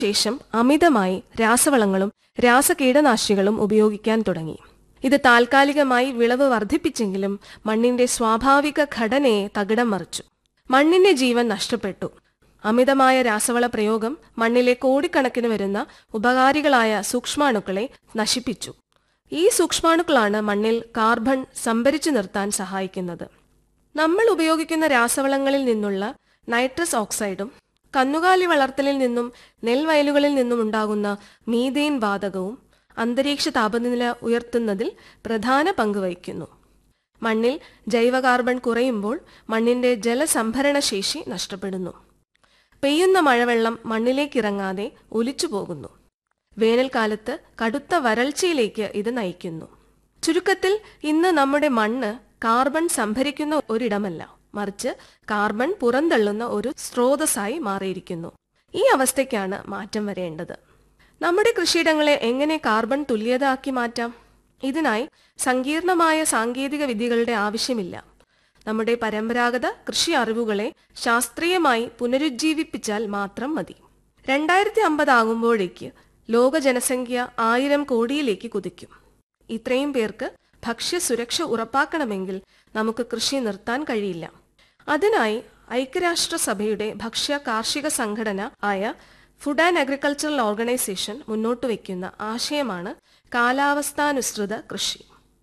ശേഷം അമിതമായി രാസവളങ്ങളും രാസകീടനാശിനികളും ഉപയോഗിക്കാൻ തുടങ്ങി ഇത് താൽക്കാലികമായി വിളവ് വർദ്ധിപ്പിച്ചെങ്കിലും മണ്ണിന്റെ സ്വാഭാവിക ഘടനയെ തകിടം മറിച്ചു മണ്ണിന്റെ ജീവൻ നഷ്ടപ്പെട്ടു അമിതമായ രാസവള പ്രയോഗം മണ്ണിലെ കോടിക്കണക്കിന് വരുന്ന ഉപകാരികളായ സൂക്ഷ്മാണുക്കളെ നശിപ്പിച്ചു ഈ സൂക്ഷ്മാണുക്കളാണ് മണ്ണിൽ കാർബൺ സംഭരിച്ചു നിർത്താൻ സഹായിക്കുന്നത് നമ്മൾ ഉപയോഗിക്കുന്ന രാസവളങ്ങളിൽ നിന്നുള്ള നൈട്രസ് ഓക്സൈഡും കന്നുകാലി വളർത്തലിൽ നിന്നും നെൽവയലുകളിൽ നിന്നും ഉണ്ടാകുന്ന മീഥെയിൻ വാതകവും അന്തരീക്ഷ താപനില ഉയർത്തുന്നതിൽ പ്രധാന പങ്ക് വഹിക്കുന്നു മണ്ണിൽ ജൈവ കാർബൺ കുറയുമ്പോൾ മണ്ണിന്റെ ജലസംഭരണ ശേഷി നഷ്ടപ്പെടുന്നു പെയ്യുന്ന മഴവെള്ളം മണ്ണിലേക്കിറങ്ങാതെ ഒലിച്ചു പോകുന്നു വേനൽക്കാലത്ത് കടുത്ത വരൾച്ചയിലേക്ക് ഇത് നയിക്കുന്നു ചുരുക്കത്തിൽ ഇന്ന് നമ്മുടെ മണ്ണ് കാർബൺ സംഭരിക്കുന്ന ഒരിടമല്ല മറിച്ച് കാർബൺ പുറന്തള്ളുന്ന ഒരു സ്രോതസ്സായി മാറിയിരിക്കുന്നു ഈ അവസ്ഥയ്ക്കാണ് മാറ്റം വരേണ്ടത് നമ്മുടെ കൃഷിയിടങ്ങളെ എങ്ങനെ കാർബൺ തുല്യതാക്കി മാറ്റാം ഇതിനായി സങ്കീർണമായ സാങ്കേതിക വിദ്യകളുടെ ആവശ്യമില്ല നമ്മുടെ പരമ്പരാഗത കൃഷി അറിവുകളെ ശാസ്ത്രീയമായി പുനരുജ്ജീവിപ്പിച്ചാൽ മാത്രം മതി രണ്ടായിരത്തി അമ്പതാകുമ്പോഴേക്ക് ലോക ജനസംഖ്യ ആയിരം കോടിയിലേക്ക് കുതിക്കും ഇത്രയും പേർക്ക് ഭക്ഷ്യസുരക്ഷ ഉറപ്പാക്കണമെങ്കിൽ നമുക്ക് കൃഷി നിർത്താൻ കഴിയില്ല അതിനായി ഐക്യരാഷ്ട്രസഭയുടെ ഭക്ഷ്യ കാർഷിക സംഘടന ആയ ഫുഡ് ആൻഡ് അഗ്രികൾച്ചറൽ ഓർഗനൈസേഷൻ മുന്നോട്ട് വയ്ക്കുന്ന ആശയമാണ് കാലാവസ്ഥാനുസൃത കൃഷി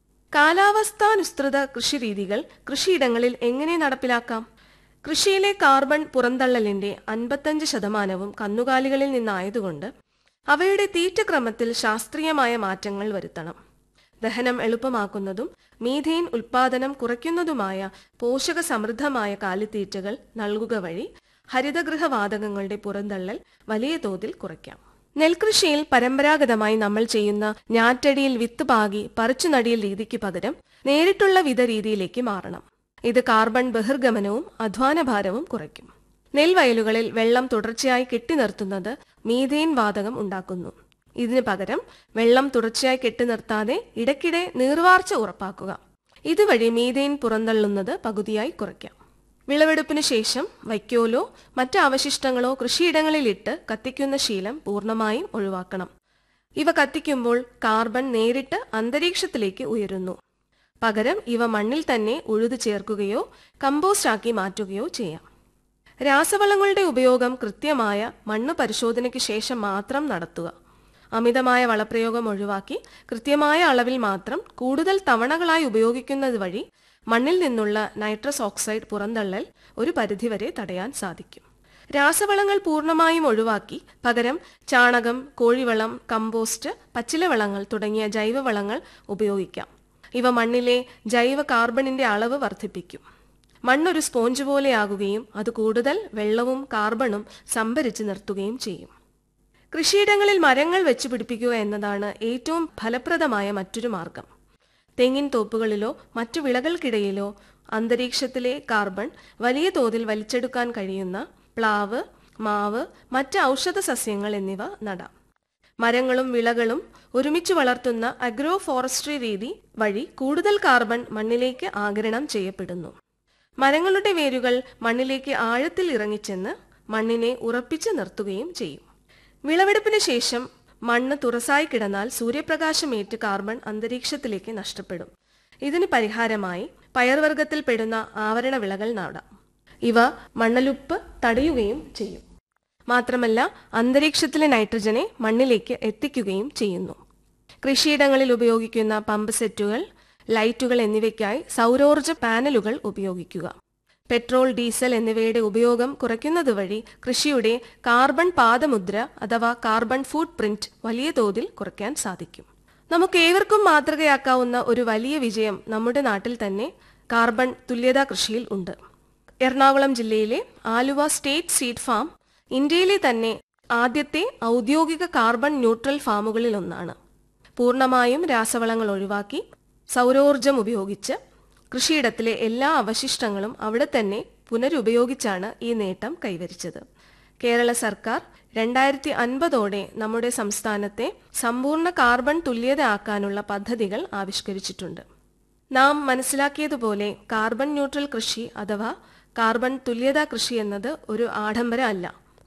കാലാവസ്ഥാനുസൃത കൃഷിരീതികൾ കൃഷിയിടങ്ങളിൽ എങ്ങനെ നടപ്പിലാക്കാം കൃഷിയിലെ കാർബൺ പുറന്തള്ളലിന്റെ അൻപത്തഞ്ച് ശതമാനവും കന്നുകാലികളിൽ നിന്നായതുകൊണ്ട് അവയുടെ തീറ്റക്രമത്തിൽ ശാസ്ത്രീയമായ മാറ്റങ്ങൾ വരുത്തണം ദഹനം എളുപ്പമാക്കുന്നതും മീഥെയിൻ ഉൽപാദനം കുറയ്ക്കുന്നതുമായ പോഷക സമൃദ്ധമായ കാലിത്തീറ്റകൾ നൽകുക വഴി ഹരിതഗൃഹവാതകങ്ങളുടെ പുറന്തള്ളൽ വലിയ തോതിൽ കുറയ്ക്കാം നെൽകൃഷിയിൽ പരമ്പരാഗതമായി നമ്മൾ ചെയ്യുന്ന ഞാറ്റടിയിൽ വിത്ത് പാകി പറിച്ചു നടിയൽ രീതിക്ക് പകരം നേരിട്ടുള്ള വിത രീതിയിലേക്ക് മാറണം ഇത് കാർബൺ ബഹിർഗമനവും അധ്വാനഭാരവും കുറയ്ക്കും നെൽവയലുകളിൽ വെള്ളം തുടർച്ചയായി കെട്ടിനിർത്തുന്നത് മീഥെയിൻ വാതകം ഉണ്ടാക്കുന്നു ഇതിനു പകരം വെള്ളം തുടർച്ചയായി കെട്ടിനിർത്താതെ ഇടയ്ക്കിടെ നീർവാർച്ച ഉറപ്പാക്കുക ഇതുവഴി മീഥെയിൻ പുറന്തള്ളുന്നത് പകുതിയായി കുറയ്ക്കാം വിളവെടുപ്പിന് ശേഷം വൈക്കോലോ മറ്റ് അവശിഷ്ടങ്ങളോ കൃഷിയിടങ്ങളിലിട്ട് കത്തിക്കുന്ന ശീലം പൂർണ്ണമായും ഒഴിവാക്കണം ഇവ കത്തിക്കുമ്പോൾ കാർബൺ നേരിട്ട് അന്തരീക്ഷത്തിലേക്ക് ഉയരുന്നു പകരം ഇവ മണ്ണിൽ തന്നെ ഉഴുതു ചേർക്കുകയോ കമ്പോസ്റ്റ് ആക്കി മാറ്റുകയോ ചെയ്യാം രാസവളങ്ങളുടെ ഉപയോഗം കൃത്യമായ മണ്ണ് പരിശോധനയ്ക്ക് ശേഷം മാത്രം നടത്തുക അമിതമായ വളപ്രയോഗം ഒഴിവാക്കി കൃത്യമായ അളവിൽ മാത്രം കൂടുതൽ തവണകളായി ഉപയോഗിക്കുന്നത് വഴി മണ്ണിൽ നിന്നുള്ള നൈട്രസ് ഓക്സൈഡ് പുറന്തള്ളൽ ഒരു പരിധിവരെ തടയാൻ സാധിക്കും രാസവളങ്ങൾ പൂർണ്ണമായും ഒഴിവാക്കി പകരം ചാണകം കോഴിവളം കമ്പോസ്റ്റ് പച്ചിലവളങ്ങൾ തുടങ്ങിയ ജൈവവളങ്ങൾ ഉപയോഗിക്കാം ഇവ മണ്ണിലെ ജൈവ കാർബണിന്റെ അളവ് വർദ്ധിപ്പിക്കും മണ്ണൊരു സ്പോഞ്ച് പോലെയാകുകയും അത് കൂടുതൽ വെള്ളവും കാർബണും സംഭരിച്ചു നിർത്തുകയും ചെയ്യും കൃഷിയിടങ്ങളിൽ മരങ്ങൾ വെച്ച് പിടിപ്പിക്കുക എന്നതാണ് ഏറ്റവും ഫലപ്രദമായ മറ്റൊരു മാർഗം തെങ്ങിൻ തോപ്പുകളിലോ മറ്റു വിളകൾക്കിടയിലോ അന്തരീക്ഷത്തിലെ കാർബൺ വലിയ തോതിൽ വലിച്ചെടുക്കാൻ കഴിയുന്ന പ്ലാവ് മാവ് മറ്റ് ഔഷധ സസ്യങ്ങൾ എന്നിവ നടാം മരങ്ങളും വിളകളും ഒരുമിച്ച് വളർത്തുന്ന അഗ്രോ ഫോറസ്ട്രി രീതി വഴി കൂടുതൽ കാർബൺ മണ്ണിലേക്ക് ആഗിരണം ചെയ്യപ്പെടുന്നു മരങ്ങളുടെ വേരുകൾ മണ്ണിലേക്ക് ആഴത്തിൽ ഇറങ്ങിച്ചെന്ന് മണ്ണിനെ ഉറപ്പിച്ചു നിർത്തുകയും ചെയ്യും വിളവെടുപ്പിന് ശേഷം മണ്ണ് തുറസായി കിടന്നാൽ സൂര്യപ്രകാശമേറ്റ് കാർബൺ അന്തരീക്ഷത്തിലേക്ക് നഷ്ടപ്പെടും ഇതിന് പരിഹാരമായി പയർവർഗത്തിൽ പെടുന്ന ആവരണ വിളകൾ നടാം ഇവ മണ്ണലുപ്പ് തടയുകയും ചെയ്യും മാത്രമല്ല അന്തരീക്ഷത്തിലെ നൈട്രജനെ മണ്ണിലേക്ക് എത്തിക്കുകയും ചെയ്യുന്നു കൃഷിയിടങ്ങളിൽ ഉപയോഗിക്കുന്ന പമ്പ് സെറ്റുകൾ ലൈറ്റുകൾ എന്നിവയ്ക്കായി സൗരോർജ്ജ പാനലുകൾ ഉപയോഗിക്കുക പെട്രോൾ ഡീസൽ എന്നിവയുടെ ഉപയോഗം കുറയ്ക്കുന്നത് വഴി കൃഷിയുടെ കാർബൺ പാദമുദ്ര അഥവാ കാർബൺ ഫുട് പ്രിന്റ് വലിയ തോതിൽ കുറയ്ക്കാൻ സാധിക്കും നമുക്ക് ഏവർക്കും മാതൃകയാക്കാവുന്ന ഒരു വലിയ വിജയം നമ്മുടെ നാട്ടിൽ തന്നെ കാർബൺ തുല്യതാ കൃഷിയിൽ ഉണ്ട് എറണാകുളം ജില്ലയിലെ ആലുവ സ്റ്റേറ്റ് സീഡ് ഫാം ഇന്ത്യയിലെ തന്നെ ആദ്യത്തെ ഔദ്യോഗിക കാർബൺ ന്യൂട്രൽ ഫാമുകളിൽ ഒന്നാണ് പൂർണ്ണമായും രാസവളങ്ങൾ ഒഴിവാക്കി സൗരോർജം ഉപയോഗിച്ച് കൃഷിയിടത്തിലെ എല്ലാ അവശിഷ്ടങ്ങളും അവിടെ തന്നെ പുനരുപയോഗിച്ചാണ് ഈ നേട്ടം കൈവരിച്ചത് കേരള സർക്കാർ രണ്ടായിരത്തി അൻപതോടെ നമ്മുടെ സംസ്ഥാനത്തെ സമ്പൂർണ്ണ കാർബൺ തുല്യത ആക്കാനുള്ള പദ്ധതികൾ ആവിഷ്കരിച്ചിട്ടുണ്ട് നാം മനസ്സിലാക്കിയതുപോലെ കാർബൺ ന്യൂട്രൽ കൃഷി അഥവാ കാർബൺ തുല്യതാ കൃഷി എന്നത് ഒരു ആഡംബരം അല്ല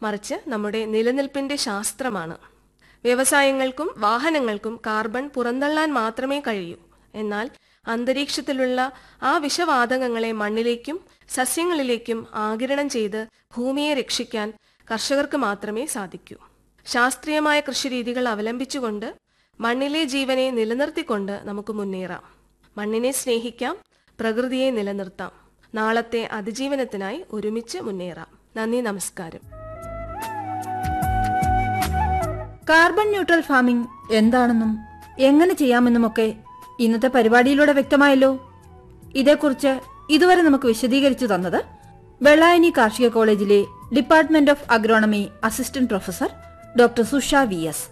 മറിച്ച് നമ്മുടെ നിലനിൽപ്പിന്റെ ശാസ്ത്രമാണ് വ്യവസായങ്ങൾക്കും വാഹനങ്ങൾക്കും കാർബൺ പുറന്തള്ളാൻ മാത്രമേ കഴിയൂ എന്നാൽ അന്തരീക്ഷത്തിലുള്ള ആ വിഷവാതകങ്ങളെ മണ്ണിലേക്കും സസ്യങ്ങളിലേക്കും ആഗിരണം ചെയ്ത് ഭൂമിയെ രക്ഷിക്കാൻ കർഷകർക്ക് മാത്രമേ സാധിക്കൂ ശാസ്ത്രീയമായ കൃഷിരീതികൾ അവലംബിച്ചുകൊണ്ട് മണ്ണിലെ ജീവനെ നിലനിർത്തിക്കൊണ്ട് നമുക്ക് മുന്നേറാം മണ്ണിനെ സ്നേഹിക്കാം പ്രകൃതിയെ നിലനിർത്താം നാളത്തെ അതിജീവനത്തിനായി ഒരുമിച്ച് മുന്നേറാം നന്ദി നമസ്കാരം കാർബൺ ന്യൂട്രൽ ഫാമിംഗ് എന്താണെന്നും എങ്ങനെ ചെയ്യാമെന്നുമൊക്കെ ഇന്നത്തെ പരിപാടിയിലൂടെ വ്യക്തമായല്ലോ ഇതേക്കുറിച്ച് ഇതുവരെ നമുക്ക് വിശദീകരിച്ചു തന്നത് വെള്ളായണി കാർഷിക കോളേജിലെ department of agronomy assistant professor doctor Susha V S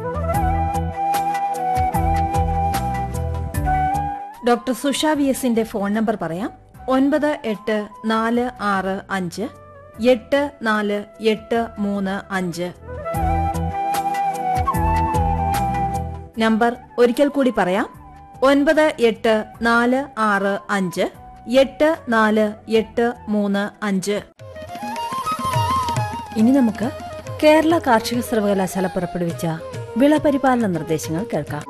doctor Susha V എസിന്റെ ഫോൺ നമ്പർ പറയാം ഒൻപത് എട്ട് നാല് ആറ് അഞ്ച് എട്ട് നാല് എട്ട് മൂന്ന് അഞ്ച് നമ്പർ ഒരിക്കൽ കൂടി പറയാം ഒൻപത് എട്ട് നാല് ആറ് അഞ്ച് എട്ട് നാല് എട്ട് മൂന്ന് അഞ്ച് ഇനി നമുക്ക് കേരള കാർഷിക സർവകലാശാല പുറപ്പെടുവിച്ച വിളപരിപാലന നിർദ്ദേശങ്ങൾ കേൾക്കാം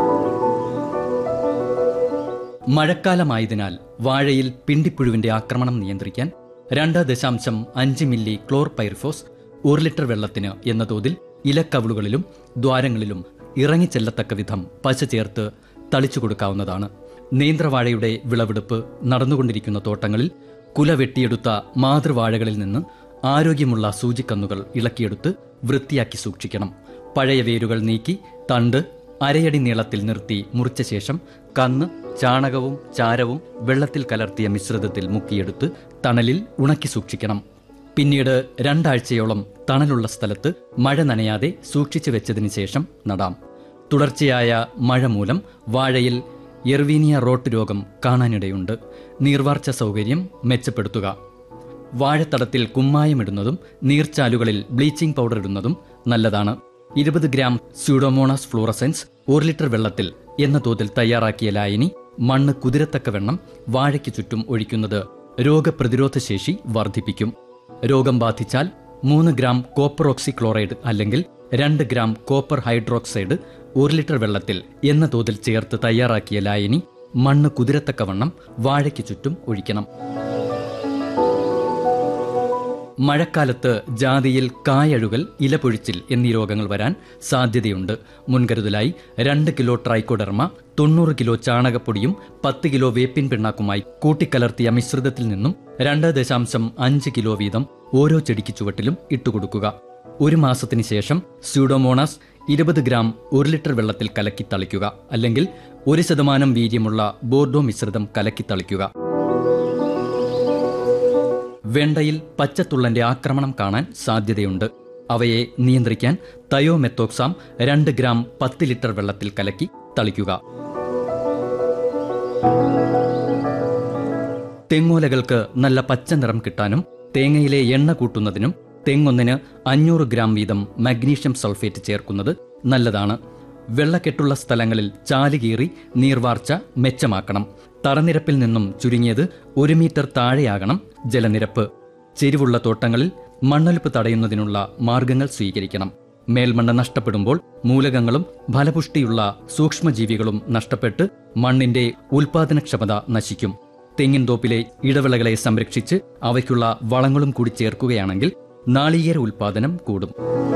മഴക്കാലമായതിനാൽ വാഴയിൽ പിണ്ടിപ്പുഴുവിന്റെ ആക്രമണം നിയന്ത്രിക്കാൻ രണ്ട് ദശാംശം അഞ്ച് മില്ലി ക്ലോർ പൈറിഫോസ് ഒരു ലിറ്റർ വെള്ളത്തിന് എന്ന തോതിൽ ഇലക്കവിളുകളിലും ദ്വാരങ്ങളിലും ഇറങ്ങിച്ചെല്ലത്തക്ക വിധം പശ ചേർത്ത് തളിച്ചു കൊടുക്കാവുന്നതാണ് നേന്ത്രവാഴയുടെ വിളവെടുപ്പ് നടന്നുകൊണ്ടിരിക്കുന്ന തോട്ടങ്ങളിൽ കുല വെട്ടിയെടുത്ത മാതൃവാഴകളിൽ നിന്ന് ആരോഗ്യമുള്ള സൂചിക്കന്നുകൾ ഇളക്കിയെടുത്ത് വൃത്തിയാക്കി സൂക്ഷിക്കണം പഴയ വേരുകൾ നീക്കി തണ്ട് അരയടി നീളത്തിൽ നിർത്തി മുറിച്ച ശേഷം കന്ന് ചാണകവും ചാരവും വെള്ളത്തിൽ കലർത്തിയ മിശ്രിതത്തിൽ മുക്കിയെടുത്ത് തണലിൽ ഉണക്കി സൂക്ഷിക്കണം പിന്നീട് രണ്ടാഴ്ചയോളം തണലുള്ള സ്ഥലത്ത് മഴ നനയാതെ സൂക്ഷിച്ചു വെച്ചതിന് ശേഷം നടാം തുടർച്ചയായ മഴ മൂലം വാഴയിൽ എർവീനിയ റോട്ട് രോഗം കാണാനിടയുണ്ട് നീർവാർച്ച സൗകര്യം മെച്ചപ്പെടുത്തുക വാഴത്തടത്തിൽ കുമ്മായമിടുന്നതും നീർച്ചാലുകളിൽ ബ്ലീച്ചിംഗ് പൗഡർ ഇടുന്നതും നല്ലതാണ് ഇരുപത് ഗ്രാം സ്യൂഡോമോണാസ് ഫ്ലൂറസെൻസ് ഒരു ലിറ്റർ വെള്ളത്തിൽ എന്ന തോതിൽ തയ്യാറാക്കിയ ലായനി മണ്ണ് കുതിരത്തക്കവണ്ണം വാഴയ്ക്ക് ചുറ്റും ഒഴിക്കുന്നത് രോഗപ്രതിരോധ ശേഷി വർദ്ധിപ്പിക്കും രോഗം ബാധിച്ചാൽ മൂന്ന് ഗ്രാം കോപ്പർ ഓക്സിക്ലോറൈഡ് അല്ലെങ്കിൽ രണ്ട് ഗ്രാം കോപ്പർ ഹൈഡ്രോക്സൈഡ് ഒരു ലിറ്റർ വെള്ളത്തിൽ എന്ന തോതിൽ ചേർത്ത് തയ്യാറാക്കിയ ലായനി മണ്ണ് കുതിരത്തക്കവണ്ണം വാഴയ്ക്ക് ചുറ്റും ഒഴിക്കണം മഴക്കാലത്ത് ജാതിയിൽ കായഴുകൽ ഇലപൊഴിച്ചിൽ എന്നീ രോഗങ്ങൾ വരാൻ സാധ്യതയുണ്ട് മുൻകരുതലായി രണ്ട് കിലോ ട്രൈക്കോഡെർമ തൊണ്ണൂറ് കിലോ ചാണകപ്പൊടിയും പത്ത് കിലോ വേപ്പിൻ പിണ്ണാക്കുമായി കൂട്ടിക്കലർത്തിയ മിശ്രിതത്തിൽ നിന്നും രണ്ട് ദശാംശം അഞ്ച് കിലോ വീതം ഓരോ ചെടിക്ക് ചുവട്ടിലും ഇട്ടുകൊടുക്കുക ഒരു മാസത്തിന് ശേഷം സ്യൂഡോമോണാസ് ഇരുപത് ഗ്രാം ഒരു ലിറ്റർ വെള്ളത്തിൽ കലക്കി തളിക്കുക അല്ലെങ്കിൽ ഒരു ശതമാനം വീര്യമുള്ള ബോർഡോ മിശ്രിതം കലക്കി തളിക്കുക വെണ്ടയിൽ പച്ചത്തുള്ളന്റെ ആക്രമണം കാണാൻ സാധ്യതയുണ്ട് അവയെ നിയന്ത്രിക്കാൻ തയോമെത്തോക്സാം രണ്ട് ഗ്രാം പത്ത് ലിറ്റർ വെള്ളത്തിൽ കലക്കി തളിക്കുക തെങ്ങോലകൾക്ക് നല്ല പച്ച നിറം കിട്ടാനും തേങ്ങയിലെ എണ്ണ കൂട്ടുന്നതിനും തെങ്ങൊന്നിന് അഞ്ഞൂറ് ഗ്രാം വീതം മഗ്നീഷ്യം സൾഫേറ്റ് ചേർക്കുന്നത് നല്ലതാണ് വെള്ളക്കെട്ടുള്ള സ്ഥലങ്ങളിൽ ചാലുകീറി നീർവാർച്ച മെച്ചമാക്കണം തറനിരപ്പിൽ നിന്നും ചുരുങ്ങിയത് ഒരു മീറ്റർ താഴെയാകണം ജലനിരപ്പ് ചെരിവുള്ള തോട്ടങ്ങളിൽ മണ്ണൊലിപ്പ് തടയുന്നതിനുള്ള മാർഗങ്ങൾ സ്വീകരിക്കണം മേൽമണ്ണ് നഷ്ടപ്പെടുമ്പോൾ മൂലകങ്ങളും ഫലപുഷ്ടിയുള്ള സൂക്ഷ്മജീവികളും നഷ്ടപ്പെട്ട് മണ്ണിന്റെ ഉൽപാദനക്ഷമത നശിക്കും തെങ്ങിൻ തോപ്പിലെ ഇടവിളകളെ സംരക്ഷിച്ച് അവയ്ക്കുള്ള വളങ്ങളും കൂടി ചേർക്കുകയാണെങ്കിൽ നാളികേര ഉൽപാദനം കൂടും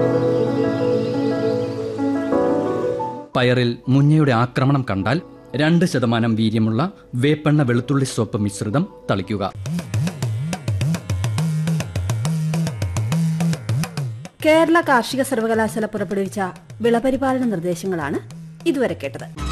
പയറിൽ മുഞ്ഞയുടെ ആക്രമണം കണ്ടാൽ രണ്ട് ശതമാനം വീര്യമുള്ള വേപ്പെണ്ണ വെളുത്തുള്ളി സോപ്പ് മിശ്രിതം തളിക്കുക കേരള കാർഷിക സർവകലാശാല പുറപ്പെടുവിച്ച വിളപരിപാലന നിർദ്ദേശങ്ങളാണ് ഇതുവരെ കേട്ടത്